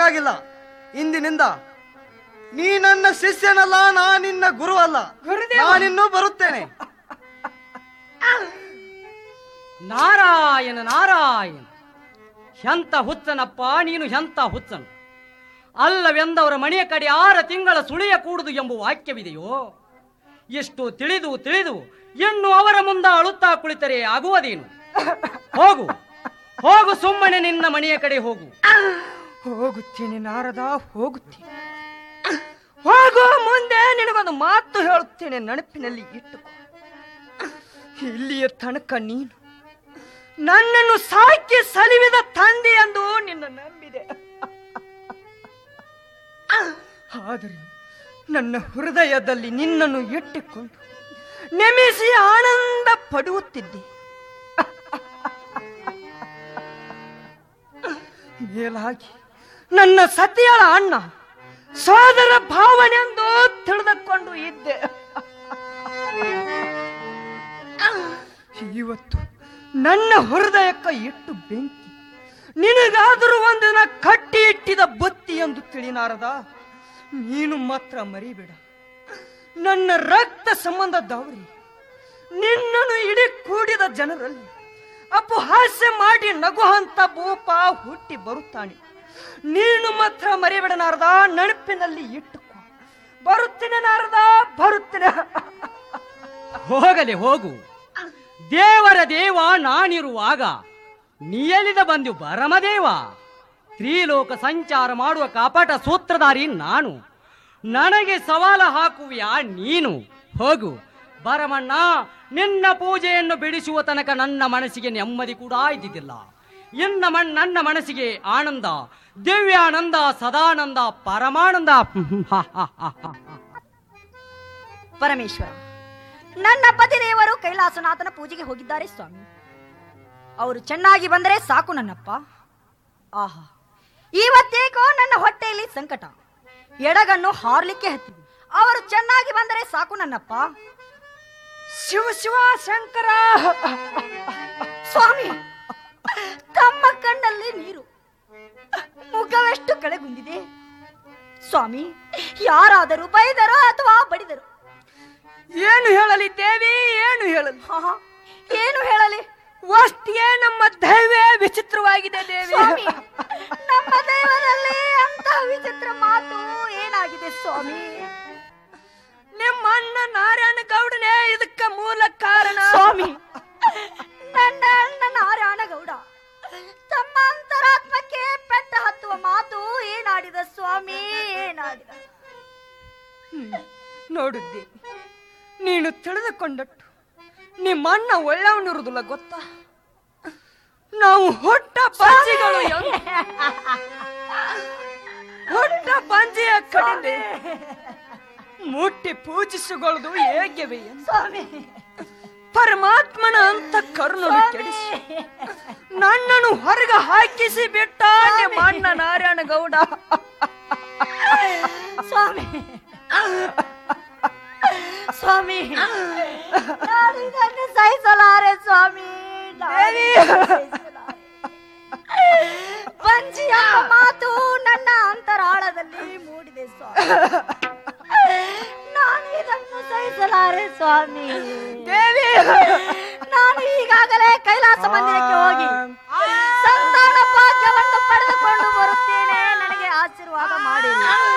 ಬೇಕಾಗಿಲ್ಲ ಇಂದಿನಿಂದ ನೀ ನನ್ನ ಶಿಷ್ಯನಲ್ಲ ನಾ ನಿನ್ನ ಗುರು ಅಲ್ಲ ಗುರುದೇವ. ನಾನಿನ್ನೂ ಬರುತ್ತೇನೆ ನಾರಾಯಣ ನಾರಾಯಣ ಎಂತ ಹುಚ್ಚನಪ್ಪ ನೀನು ಎಂತ ಹುಚ್ಚನು ಅಲ್ಲವೆಂದವರ ಮನೆಯ ಕಡೆ ಆರ ತಿಂಗಳ ಸುಳಿಯ ಕೂಡುದು ಎಂಬ ವಾಕ್ಯವಿದೆಯೋ ಎಷ್ಟು ತಿಳಿದು ತಿಳಿದು ಇನ್ನು ಅವರ ಮುಂದ ಅಳುತ್ತಾ ಕುಳಿತರೆ ಆಗುವುದೇನು ಹೋಗು ಹೋಗು ಸುಮ್ಮನೆ ನಿನ್ನ ಮನೆಯ ಕಡೆ ಹೋಗು ಹೋಗುತ್ತೀನಿ ನಾರದ ಹೋಗುತ್ತೀನಿ ಹೋಗುವ ಮುಂದೆ ನಿನಗೊಂದು ಮಾತು ಹೇಳುತ್ತೇನೆ ನೆನಪಿನಲ್ಲಿ ಇಟ್ಟುಕೋ ಇಲ್ಲಿಯ ತನಕ ನೀನು ನನ್ನನ್ನು ಸಾಕಿ ಸಲಿವಿದ ತಂದೆ ಎಂದು ನಿನ್ನ ನಂಬಿದೆ ಆದರೆ ನನ್ನ ಹೃದಯದಲ್ಲಿ ನಿನ್ನನ್ನು ಇಟ್ಟುಕೊಂಡು ನೆಮಿಸಿ ಆನಂದ ಪಡುತ್ತಿದ್ದೆ ಮೇಲಾಗಿ ನನ್ನ ಸತಿಯಳ ಅಣ್ಣ ಸೋದರ ಭಾವನೆಂದು ತಿಳಿದುಕೊಂಡು ಇದ್ದೆ ಇವತ್ತು ನನ್ನ ಹೃದಯಕ್ಕ ಇಟ್ಟು ಬೆಂಕಿ ನಿನಗಾದರೂ ಒಂದು ದಿನ ಕಟ್ಟಿ ಇಟ್ಟಿದ ಬತ್ತಿ ಎಂದು ತಿಳಿನಾರದ ನೀನು ಮಾತ್ರ ಮರಿಬೇಡ ನನ್ನ ರಕ್ತ ಸಂಬಂಧ ದೌರಿ ನಿನ್ನನ್ನು ಇಡೀ ಕೂಡಿದ ಜನರಲ್ಲಿ ಅಪಹಾಸ್ಯ ಮಾಡಿ ನಗುವಂತ ಭೂಪ ಹುಟ್ಟಿ ಬರುತ್ತಾನೆ ನೀನು ಮಾತ್ರ ಮರಿಬೇಡ ನಾರದ ನೆನಪಿನಲ್ಲಿ ಇಟ್ಟುಕೋ ಬರುತ್ತೇನೆ ನಾರದ ಬರುತ್ತೇನೆ ಹೋಗಲಿ ಹೋಗು ದೇವರ ದೇವ ನಾನಿರುವಾಗ ನೀಯಲಿದ ಬಂದು ಬರಮದೇವ ತ್ರಿಲೋಕ ಸಂಚಾರ ಮಾಡುವ ಕಪಟ ಸೂತ್ರಧಾರಿ ನಾನು ನನಗೆ ಸವಾಲ ಹಾಕುವಿಯಾ ನೀನು ಹೋಗು ಬರಮಣ್ಣ ನಿನ್ನ ಪೂಜೆಯನ್ನು ಬಿಡಿಸುವ ತನಕ ನನ್ನ ಮನಸ್ಸಿಗೆ ನೆಮ್ಮದಿ ಕೂಡ ಇದ್ದಿದ್ದಿಲ್ಲ ಇನ್ನ ಮಣ್ ನನ್ನ ಮನಸ್ಸಿಗೆ ಆನಂದ ದಿವ್ಯಾನಂದ ಸದಾನಂದ ಪರಮಾನಂದ ಪರಮೇಶ್ವರ ನನ್ನ ಪತಿದೇವರು ಕೈಲಾಸನಾಥನ ಪೂಜೆಗೆ ಹೋಗಿದ್ದಾರೆ ಸ್ವಾಮಿ ಅವರು ಚೆನ್ನಾಗಿ ಬಂದರೆ ಸಾಕು ನನ್ನಪ್ಪ ಆಹಾ ಇವತ್ತೇಕೋ ನನ್ನ ಹೊಟ್ಟೆಯಲ್ಲಿ ಸಂಕಟ ಎಡಗಣ್ಣು ಹಾರ್ಲಿಕ್ಕೆ ಹತ್ತಿದೆ ಅವರು ಚೆನ್ನಾಗಿ ಬಂದರೆ ಸಾಕು ನನ್ನಪ್ಪ ಶಿವ ಶಿವ ಶಂಕರ ಸ್ವಾಮಿ ತಮ್ಮ ಕಣ್ಣಲ್ಲಿ ನೀರು ಮುಖವೆಷ್ಟು ಕೆಳಗುಂದಿದೆ ಸ್ವಾಮಿ ಯಾರಾದರೂ ಬೈದರೋ ಅಥವಾ ಬಡಿದರು ಏನು ಹೇಳಲಿ ದೇವಿ ಏನು ಹೇಳಲಿ ಆಹಾ, ಏನು ಹೇಳಲಿ ವಸ್ತಿಯೇ ನಮ್ಮ ದೈವೇ ವಿಚಿತ್ರವಾಗಿದೆ ದೇವಿ ಸ್ವಾಮಿ ನಮ್ಮ ದೈವದಲ್ಲಿ ಅಂತ ವಿಚಿತ್ರ ಮಾತು ಏನಾಗಿದೆ ಸ್ವಾಮಿ ನಿಮ್ಮ ಅಣ್ಣ ನಾರಾಯಣ ಗೌಡನೇ ಇದಕ್ಕ ಮೂಲ ಕಾರಣ ಸ್ವಾಮಿ ನನ್ನ ಅಣ್ಣ ನಾರಾಯಣ ಗೌಡ ತಮ್ಮ ಅಂತರಾತ್ಮಕ್ಕೆ ಪೆಟ್ಟ ಹತ್ತುವ ಮಾತು ಏನಾಡಿದ ಸ್ವಾಮಿ ಏನಾಡಿದ ಹ್ಮ್. ನೋಡಿದ್ದೆ ನೀನು ತಿಳಿದುಕೊಂಡಟ್ಟು ನಿಮ್ಮ ಅಣ್ಣ ಒಳ್ಳೆಯವನಿರುವುದಿಲ್ಲ ಗೊತ್ತಾ ನಾವು ಹೊಟ್ಟ ಪಂಜಿಗಳು ಎಂದು. ಹೊಟ್ಟ ಪಂಜಿಯ ಕಡಿಮೆ ಮುಟ್ಟಿ ಪೂಜಿಸಿಕೊಳ್ಳುವುದು ಹೇಗಿವೆ ಎಂದು. ಸ್ವಾಮಿ ಪರಮಾತ್ಮನ ಅಂತ ಕರುಣನು ಕೆಡಿಸಿ ನನ್ನನ್ನು ಹೊರಗೆ ಹಾಕಿಸಿ ಬಿಟ್ಟ ನಿಮ್ಮ ಅಣ್ಣ ನಾರಾಯಣ ಗೌಡ ಸ್ವಾಮಿ ಸ್ವಾಮಿ ನಾನು ಇದನ್ನು ಸಹಿಸಲಾರೆ ಸ್ವಾಮಿ ನಾನು ಇದನ್ನು ಸಹಿಸಲಾರೆ. ಬಂಜಿ ಎಂಬ ಮಾತು ನನ್ನ ಅಂತರಾಳದಲ್ಲಿ ಮೂಡಿದೆ ಸ್ವಾಮಿ ನಾನು ಇದನ್ನು ಸಹಿಸಲಾರೆ ಸ್ವಾಮಿ ದೇವಿ ನಾನು ಈಗಾಗಲೇ ಕೈಲಾಸ ಮಂದಿರಕ್ಕೆ ಹೋಗಿ ಸಂತಾನ ಭಾಗ್ಯವನ್ನು ಪಡೆದುಕೊಂಡು ಬರುತ್ತೇನೆ ನನಗೆ ಆಶೀರ್ವಾದ ಮಾಡಿ